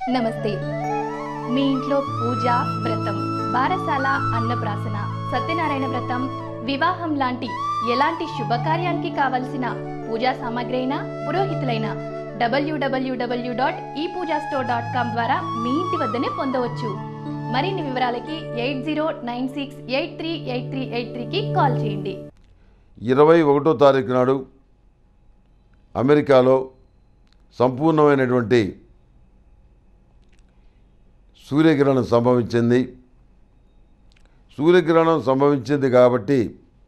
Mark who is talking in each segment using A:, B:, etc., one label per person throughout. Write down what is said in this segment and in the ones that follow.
A: నమస్తే మీ ఇంట్లో పూజ వ్రతం బారసాల అన్నప్రాసన సత్యనారాయణ వ్రతం వివాహం లాంటి ఎలాంటి శుభకార్యానికి కావలసిన పూజా సామాగ్రి అయినా పురోహితులైన డబ్ల్యూడబ్ల్యూడబ్ల్యూ డాట్ ఈ పూజా స్టోర్ డాట్ కామ్ ద్వారా మీ ఇంటి వద్దనే పొందవచ్చు మరిన్ని వివరాలకి eight zero nine six eight three eight three eight త్రీకి కాల్ చేయండి
B: ఇరవై ఒకటో తారీఖు నాడు అమెరికాలో సంపూర్ణమైనటువంటి సూర్యగ్రహణం సంభవించింది సూర్యగ్రహణం సంభవించింది కాబట్టి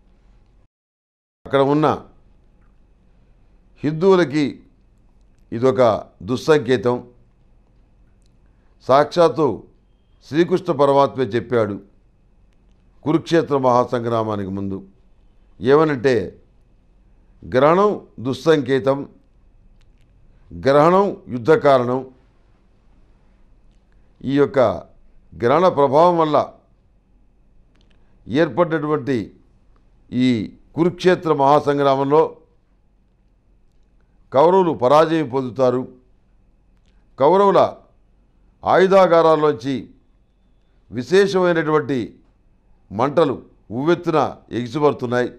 B: అక్కడ ఉన్న హిందువులకి ఇదొక దుస్సంకేతం సాక్షాత్తు శ్రీకృష్ణ పరమాత్మే చెప్పాడు కురుక్షేత్ర మహాసంగ్రామానికి ముందు ఏమనంటే గ్రహణం దుస్సంకేతం గ్రహణం యుద్ధ కారణం ఈ యొక్క గ్రహణ ప్రభావం వల్ల ఏర్పడినటువంటి ఈ కురుక్షేత్ర మహాసంగ్రామంలో కౌరవులు పరాజయం పొందుతారు కౌరవుల ఆయుధాగారాల్లోంచి విశేషమైనటువంటి మంటలు ఉవ్వెత్తున ఎగిసిపడుతున్నాయి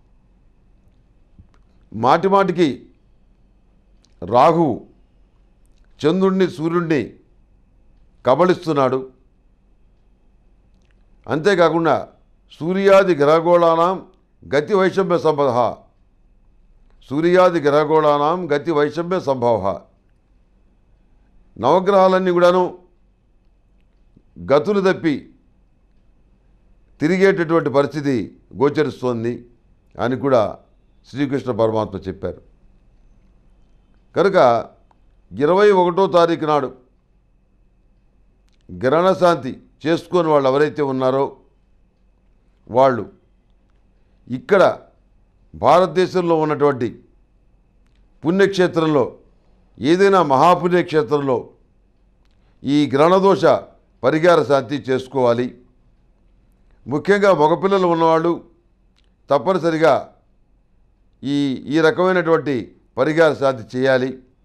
B: మాటిమాటికి రాహువు చంద్రుణ్ణి సూర్యుణ్ణి కబళిస్తున్నాడు అంతేకాకుండా సూర్యాది గ్రహగోళానాం గతి వైషమ్య సంభవ సూర్యాది గ్రహగోళానాం గతి వైషమ్య సంభవ నవగ్రహాలన్నీ కూడాను గతులు తప్పి తిరిగేటటువంటి పరిస్థితి గోచరిస్తోంది అని కూడా శ్రీకృష్ణ పరమాత్మ చెప్పారు కనుక ఇరవై ఒకటో తారీఖు నాడు గ్రహణ శాంతి చేసుకొని వాళ్ళు ఎవరైతే ఉన్నారో వాళ్ళు ఇక్కడ భారతదేశంలో ఉన్నటువంటి పుణ్యక్షేత్రంలో ఏదైనా మహాపుణ్యక్షేత్రంలో ఈ గ్రహణదోష పరిహార శాంతి చేసుకోవాలి ముఖ్యంగా మగపిల్లలు ఉన్నవాళ్ళు తప్పనిసరిగా ఈ ఈ రకమైనటువంటి పరిహార శాంతి చేయాలి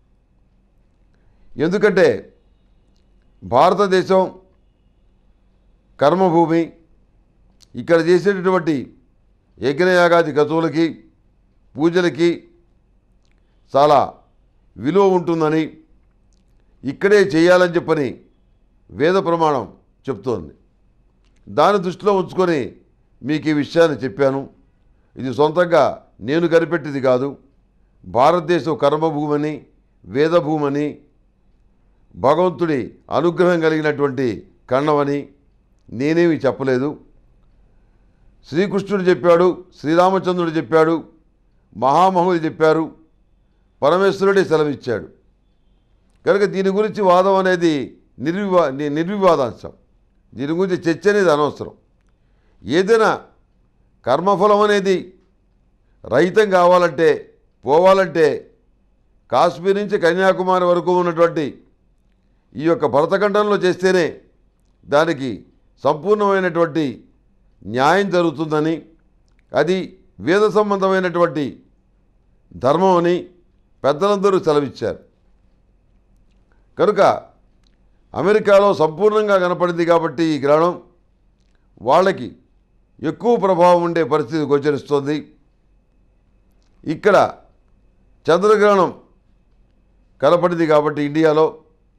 B: ఎందుకంటే భారతదేశం కర్మభూమి ఇక్కడ చేసేటటువంటి యజ్ఞయాగాది గతువులకి పూజలకి చాలా విలువ ఉంటుందని ఇక్కడే చేయాలని చెప్పని వేద ప్రమాణం చెప్తోంది దాని దృష్టిలో ఉంచుకొని మీకు ఈ విషయాన్ని చెప్పాను ఇది సొంతంగా నేను కనిపెట్టింది కాదు భారతదేశం కర్మభూమని వేదభూమని భగవంతుడి అనుగ్రహం కలిగినటువంటి కన్నమని నేనేమి చెప్పలేదు శ్రీకృష్ణుడు చెప్పాడు శ్రీరామచంద్రుడు చెప్పాడు మహామహులు చెప్పారు పరమేశ్వరుడే సెలవిచ్చాడు కనుక దీని గురించి వాదం అనేది నిర్వివా ని- నిర్వివాదాంశం దీని గురించి చర్చ అనేది అనవసరం ఏదైనా కర్మఫలం అనేది రహితం కావాలంటే పోవాలంటే కాశ్మీర్ నుంచి కన్యాకుమారి వరకు ఉన్నటువంటి ఈ యొక్క భరతఖండంలో చేస్తేనే దానికి సంపూర్ణమైనటువంటి న్యాయం జరుగుతుందని అది వేద సంబంధమైనటువంటి ధర్మం అని పెద్దలందరూ సెలవిచ్చారు కనుక అమెరికాలో సంపూర్ణంగా కనపడింది కాబట్టి ఈ గ్రహణం వాళ్ళకి ఎక్కువ ప్రభావం ఉండే పరిస్థితి గోచరిస్తోంది ఇక్కడ చంద్రగ్రహణం కనపడింది కాబట్టి ఇండియాలో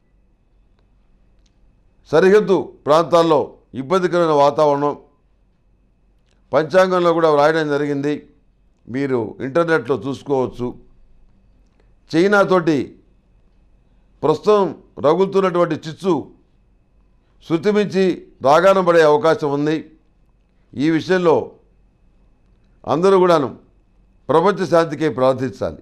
B: సరిహద్దు ప్రాంతాల్లో ఇబ్బందికరమైన వాతావరణం పంచాంగంలో కూడా వ్రాయడం జరిగింది మీరు ఇంటర్నెట్లో చూసుకోవచ్చు చైనాతోటి ప్రస్తుతం రగులుతున్నటువంటి చిచ్చు శృతిమించి రాగానం పడే అవకాశం ఉంది ఈ విషయంలో అందరూ కూడాను ప్రపంచ శాంతికి ప్రార్థించాలి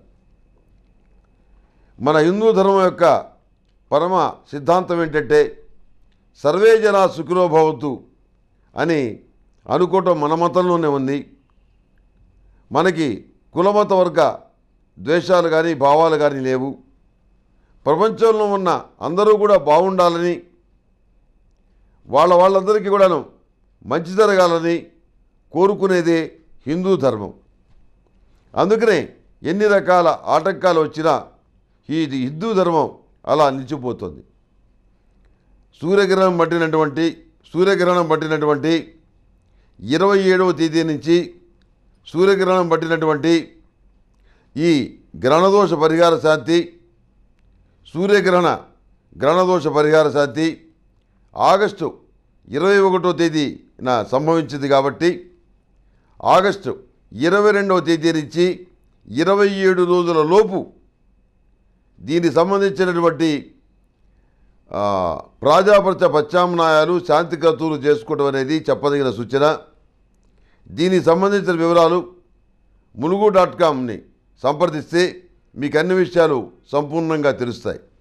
B: మన హిందూ ధర్మం యొక్క పరమ సిద్ధాంతం ఏంటంటే సర్వే జనా సుఖినో భవతు అని అనుకోవటం మన మతంలోనే ఉంది మనకి కులమత వర్గ ద్వేషాలు కానీ భావాలు కానీ లేవు ప్రపంచంలో ఉన్న అందరూ కూడా బాగుండాలని వాళ్ళ వాళ్ళందరికీ కూడాను మంచి జరగాలని కోరుకునేదే హిందూ ధర్మం అందుకనే ఎన్ని రకాల ఆటంకాలు వచ్చినా ఈ హిందూ ధర్మం అలా నిలిచిపోతుంది సూర్యగ్రహణం పట్టినటువంటి సూర్యగ్రహణం పట్టినటువంటి ఇరవై ఏడవ తేదీ నుంచి సూర్యగ్రహణం పట్టినటువంటి ఈ గ్రహణదోష పరిహార శాంతి సూర్యగ్రహణ గ్రహణదోష పరిహార శాంతి ఆగస్టు ఇరవై ఒకటో తేదీన సంభవించింది కాబట్టి ఆగస్టు ఇరవై రెండవ తేదీ నుంచి ఇరవై ఏడు రోజుల లోపు దీనికి సంబంధించినటువంటి ఆ, ప్రాజాపత్య ప్రత్యామ్నాయాలు శాంతి కర్తూలు చేసుకోవడం అనేది చెప్పదగిన సూచన దీనికి సంబంధించిన వివరాలు ములుగు డాట్ కామ్ని సంప్రదిస్తే మీకు అన్ని విషయాలు సంపూర్ణంగా తెలుస్తాయి